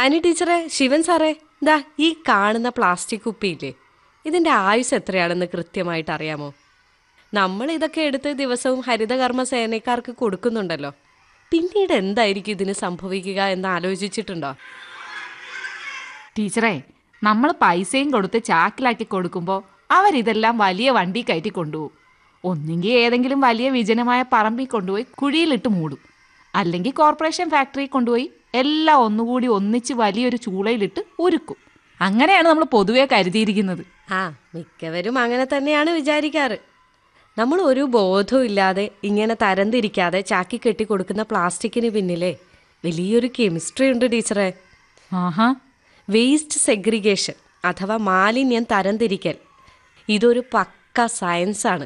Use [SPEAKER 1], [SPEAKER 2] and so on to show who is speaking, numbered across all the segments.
[SPEAKER 1] അനി ടീച്ചറെ ശിവൻ സാറേ ദാ ഈ കാണുന്ന പ്ലാസ്റ്റിക് കുപ്പിയില്ലേ ഇതിന്റെ ആയുസ് എത്രയാണെന്ന് കൃത്യമായിട്ട് അറിയാമോ നമ്മൾ ഇതൊക്കെ എടുത്ത് ദിവസവും ഹരിതകർമ്മ സേനക്കാർക്ക് കൊടുക്കുന്നുണ്ടല്ലോ പിന്നീട് എന്തായിരിക്കും ഇതിന് സംഭവിക്കുക എന്ന് ആലോചിച്ചിട്ടുണ്ടോ
[SPEAKER 2] ടീച്ചറെ നമ്മൾ പൈസയും കൊടുത്ത് ചാക്കിലാക്കി കൊടുക്കുമ്പോൾ അവരിതെല്ലാം വലിയ വണ്ടി കയറ്റി കൊണ്ടുപോകും ഒന്നെങ്കിൽ ഏതെങ്കിലും വലിയ വിജനമായ പറമ്പിൽ കൊണ്ടുപോയി കുഴിയിലിട്ട് മൂടും അല്ലെങ്കിൽ കോർപ്പറേഷൻ ഫാക്ടറിയിൽ കൊണ്ടുപോയി എല്ലാം ഒന്നുകൂടി ഒന്നിച്ച് വലിയൊരു ചൂളയിലിട്ട് ഉരുക്കും അങ്ങനെയാണ് നമ്മൾ പൊതുവെ കരുതിയിരിക്കുന്നത്
[SPEAKER 1] ആ മിക്കവരും അങ്ങനെ തന്നെയാണ് വിചാരിക്കാറ് നമ്മൾ ഒരു ബോധവും ഇല്ലാതെ ഇങ്ങനെ തരംതിരിക്കാതെ ചാക്കി കെട്ടി കൊടുക്കുന്ന പ്ലാസ്റ്റിക്കിന് പിന്നിലെ വലിയൊരു കെമിസ്ട്രി ഉണ്ട് ടീച്ചറെ
[SPEAKER 2] ആഹാ
[SPEAKER 1] വേസ്റ്റ് സെഗ്രിഗേഷൻ അഥവാ മാലിന്യം തരംതിരിക്കൽ ഇതൊരു പക്ക സയൻസാണ്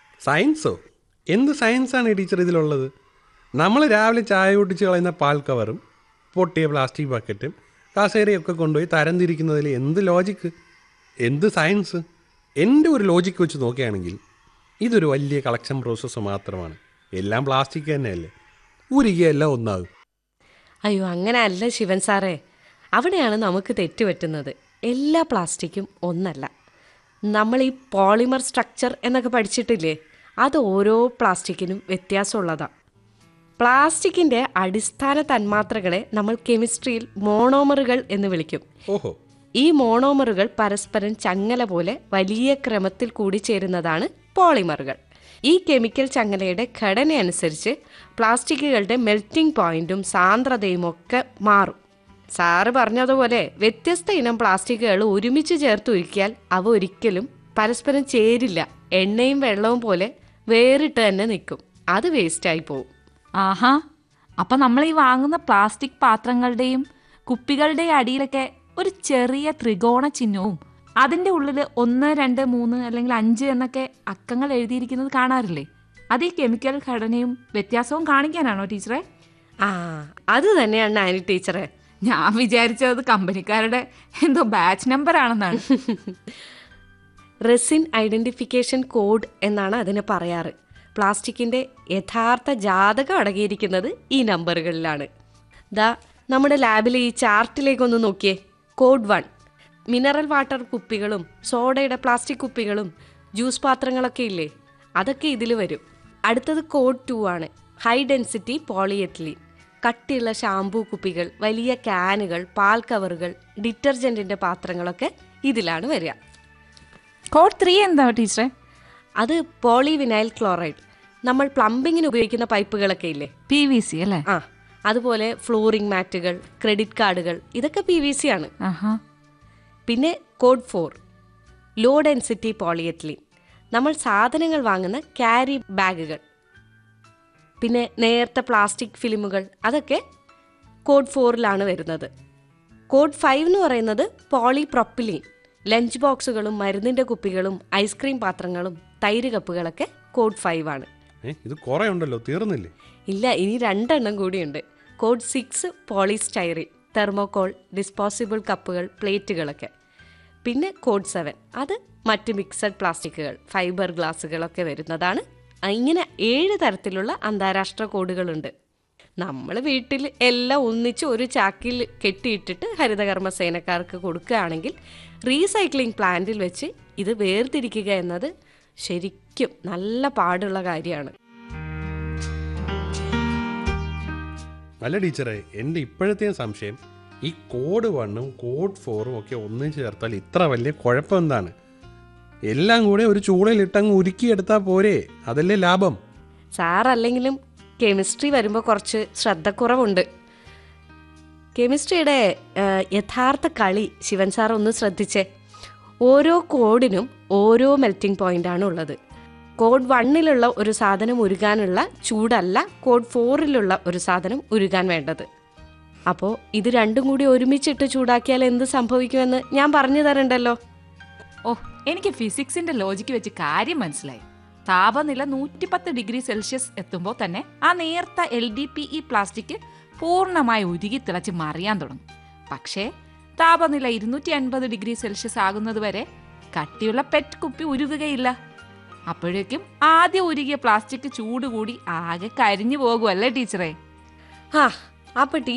[SPEAKER 3] സയൻസോ എന്ത് സയൻസാണ് ടീച്ചർ ഇതിലുള്ളത് നമ്മൾ രാവിലെ ചായ കുടിച്ച് കളയുന്ന പാൽ കവറും പൊട്ടിയ പ്ലാസ്റ്റിക് ബക്കറ്റും കസേരയൊക്കെ കൊണ്ടുപോയി തരംതിരിക്കുന്നതിൽ എന്ത് ലോജിക്ക് എന്ത് സയൻസ് എൻ്റെ ഒരു ലോജിക്ക് വെച്ച് നോക്കുകയാണെങ്കിൽ ഇതൊരു വലിയ കളക്ഷൻ പ്രോസസ്സ് മാത്രമാണ് എല്ലാം പ്ലാസ്റ്റിക് തന്നെയല്ലേ ഉരുകിയെല്ലാം ഒന്നാകും
[SPEAKER 1] അയ്യോ അങ്ങനെ അല്ല ശിവൻ സാറേ അവിടെയാണ് നമുക്ക് തെറ്റുപറ്റുന്നത് എല്ലാ പ്ലാസ്റ്റിക്കും ഒന്നല്ല നമ്മൾ ഈ പോളിമർ സ്ട്രക്ചർ എന്നൊക്കെ പഠിച്ചിട്ടില്ലേ അത് ഓരോ പ്ലാസ്റ്റിക്കിനും വ്യത്യാസമുള്ളതാണ് പ്ലാസ്റ്റിക്കിൻ്റെ അടിസ്ഥാന തന്മാത്രകളെ നമ്മൾ കെമിസ്ട്രിയിൽ മോണോമറുകൾ എന്ന് വിളിക്കും
[SPEAKER 3] ഓഹോ
[SPEAKER 1] ഈ മോണോമറുകൾ പരസ്പരം ചങ്ങല പോലെ വലിയ ക്രമത്തിൽ കൂടിച്ചേരുന്നതാണ് പോളിമറുകൾ ഈ കെമിക്കൽ ചങ്ങലയുടെ ഘടനയനുസരിച്ച് പ്ലാസ്റ്റിക്കുകളുടെ മെൽറ്റിംഗ് പോയിന്റും സാന്ദ്രതയും ഒക്കെ മാറും സാറ് പറഞ്ഞതുപോലെ വ്യത്യസ്ത ഇനം പ്ലാസ്റ്റിക്കുകൾ ഒരുമിച്ച് ചേർത്ത് ഒരുക്കിയാൽ അവ ഒരിക്കലും പരസ്പരം ചേരില്ല എണ്ണയും വെള്ളവും പോലെ വേറിട്ട് തന്നെ നിൽക്കും അത് വേസ്റ്റായി പോവും
[SPEAKER 2] ആഹാ അപ്പൊ നമ്മൾ ഈ വാങ്ങുന്ന പ്ലാസ്റ്റിക് പാത്രങ്ങളുടെയും കുപ്പികളുടെയും അടിയിലൊക്കെ ഒരു ചെറിയ ത്രികോണ ചിഹ്നവും അതിന്റെ ഉള്ളിൽ ഒന്ന് രണ്ട് മൂന്ന് അല്ലെങ്കിൽ അഞ്ച് എന്നൊക്കെ അക്കങ്ങൾ എഴുതിയിരിക്കുന്നത് കാണാറില്ലേ അത് ഈ കെമിക്കൽ ഘടനയും വ്യത്യാസവും കാണിക്കാനാണോ ടീച്ചറെ
[SPEAKER 1] ആ അത് തന്നെയാണ് ആനി ടീച്ചറെ
[SPEAKER 2] ഞാൻ വിചാരിച്ചത് കമ്പനിക്കാരുടെ എന്തോ ബാച്ച് നമ്പർ ആണെന്നാണ്
[SPEAKER 1] റെസിൻ ഐഡന്റിഫിക്കേഷൻ കോഡ് എന്നാണ് അതിന് പറയാറ് പ്ലാസ്റ്റിക്കിന്റെ യഥാർത്ഥ ജാതകം അടങ്ങിയിരിക്കുന്നത് ഈ നമ്പറുകളിലാണ് ദാ നമ്മുടെ ലാബിലെ ഈ ചാർട്ടിലേക്കൊന്ന് നോക്കിയേ കോഡ് വൺ മിനറൽ വാട്ടർ കുപ്പികളും സോഡയുടെ പ്ലാസ്റ്റിക് കുപ്പികളും ജ്യൂസ് പാത്രങ്ങളൊക്കെ ഇല്ലേ അതൊക്കെ ഇതിൽ വരും അടുത്തത് കോഡ് ടു ആണ് ഹൈ ഡെൻസിറ്റി പോളിയെത്തിലീൻ കട്ടിയുള്ള ഷാംപൂ കുപ്പികൾ വലിയ ക്യാനുകൾ പാൽ കവറുകൾ ഡിറ്റർജൻറ്റിൻ്റെ പാത്രങ്ങളൊക്കെ ഇതിലാണ് വരിക
[SPEAKER 2] കോഡ് ത്രീ എന്താ ടീച്ചറെ
[SPEAKER 1] അത് പോളിവിനൈൽ ക്ലോറൈഡ് നമ്മൾ പ്ലംബിങ്ങിന് ഉപയോഗിക്കുന്ന പൈപ്പുകളൊക്കെ ഇല്ലേ
[SPEAKER 2] പി വി സി അല്ലേ
[SPEAKER 1] ആ അതുപോലെ ഫ്ലോറിംഗ് മാറ്റുകൾ ക്രെഡിറ്റ് കാർഡുകൾ ഇതൊക്കെ പി വി സി ആണ്
[SPEAKER 2] ആഹാ
[SPEAKER 1] പിന്നെ code four low density polyethylene നമ്മൾ സാധനങ്ങൾ വാങ്ങുന്ന ക്യാരി ബാഗുകൾ പിന്നെ നേർത്ത പ്ലാസ്റ്റിക് ഫിലിമുകൾ അതൊക്കെ കോഡ് ഫോറിലാണ് വരുന്നത് കോഡ് ഫൈവ് എന്ന് പറയുന്നത് പോളി പ്രൊപ്പിലീൻ ലഞ്ച് ബോക്സുകളും മരുന്നിൻ്റെ കുപ്പികളും ഐസ്ക്രീം പാത്രങ്ങളും തൈര് കപ്പുകളൊക്കെ കോഡ് ഫൈവ് ആണ്
[SPEAKER 3] ഏ ഇത് കുറേ ഉണ്ടല്ലോ തീർന്നില്ലേ
[SPEAKER 1] ഇല്ല ഇനി രണ്ടെണ്ണം കൂടിയുണ്ട് code six polystyrene thermocol disposable കപ്പുകൾ പ്ലേറ്റുകളൊക്കെ പിന്നെ കോഡ് സെവൻ അത് മറ്റ് മിക്സഡ് പ്ലാസ്റ്റിക്കുകൾ ഫൈബർ ഗ്ലാസ്സുകളൊക്കെ വരുന്നതാണ് ഇങ്ങനെ ഏഴ് തരത്തിലുള്ള അന്താരാഷ്ട്ര കോഡുകളുണ്ട് നമ്മൾ വീട്ടിൽ എല്ലാം ഒന്നിച്ച് ഒരു ചാക്കിൽ കെട്ടിയിട്ടിട്ട് ഹരിതകർമ്മ സേനക്കാർക്ക് കൊടുക്കുകയാണെങ്കിൽ റീസൈക്ലിംഗ് പ്ലാന്റിൽ വെച്ച് ഇത് വേർതിരിക്കുക എന്നത് ശരിക്കും നല്ല പാടുള്ള കാര്യമാണ്
[SPEAKER 3] അല്ല ടീച്ചറെ എൻ്റെ ഇപ്പോഴത്തെ സംശയം ഈ കോഡ് വണ്ണും കോഡ് ഫോറും ഒക്കെ ഒന്നും ചേർത്താൽ ഇത്ര വലിയ കുഴപ്പം എന്താണ് എല്ലാം കൂടെ ഒരു ചൂളയിലിട്ടങ്ങ് ഉരുക്കിയെടുത്താൽ പോരെ അതല്ലേ ലാഭം
[SPEAKER 1] സാറല്ലെങ്കിലും കെമിസ്ട്രി വരുമ്പോൾ കുറച്ച് ശ്രദ്ധക്കുറവുണ്ട് കെമിസ്ട്രിയുടെ ആ, യഥാർത്ഥ കളി ശിവൻ സാർ ഒന്ന് ശ്രദ്ധിച്ചേ ഓരോ കോഡിനും ഓരോ മെൽറ്റിംഗ് പോയിന്റാണ് ഉള്ളത് കോഡ് വണ്ണിലുള്ള ഒരു സാധനം ഉരുകാനുള്ള ചൂടല്ല കോഡ് ഫോറിലുള്ള ഒരു സാധനം ഉരുകാൻ വേണ്ടത് അപ്പോൾ ഇത് രണ്ടും കൂടി ഒരുമിച്ചിട്ട് ചൂടാക്കിയാൽ എന്ത് സംഭവിക്കുമെന്ന് ഞാൻ പറഞ്ഞു തരണ്ടല്ലോ
[SPEAKER 2] ഓ എനിക്ക് ഫിസിക്സിന്റെ ലോജിക്ക് വെച്ച് കാര്യം മനസ്സിലായി താപനില നൂറ്റിപ്പത്ത് ഡിഗ്രി സെൽഷ്യസ് എത്തുമ്പോൾ തന്നെ ആ നേർത്ത L D P E plastic പൂർണ്ണമായി ഉരുകി തിളച്ച് മറിയാൻ തുടങ്ങും പക്ഷേ താപനില ഇരുന്നൂറ്റി അൻപത് ഡിഗ്രി സെൽഷ്യസ് ആകുന്നത് വരെ കട്ടിയുള്ള പെറ്റ് കുപ്പി ഉരുകുകയില്ല അപ്പോഴേക്കും ആദ്യം ഉരുകിയ പ്ലാസ്റ്റിക് ചൂട് കൂടി ആകെ കരിഞ്ഞു പോകുമല്ലേ ടീച്ചറെ
[SPEAKER 1] ആ അപ്പൊ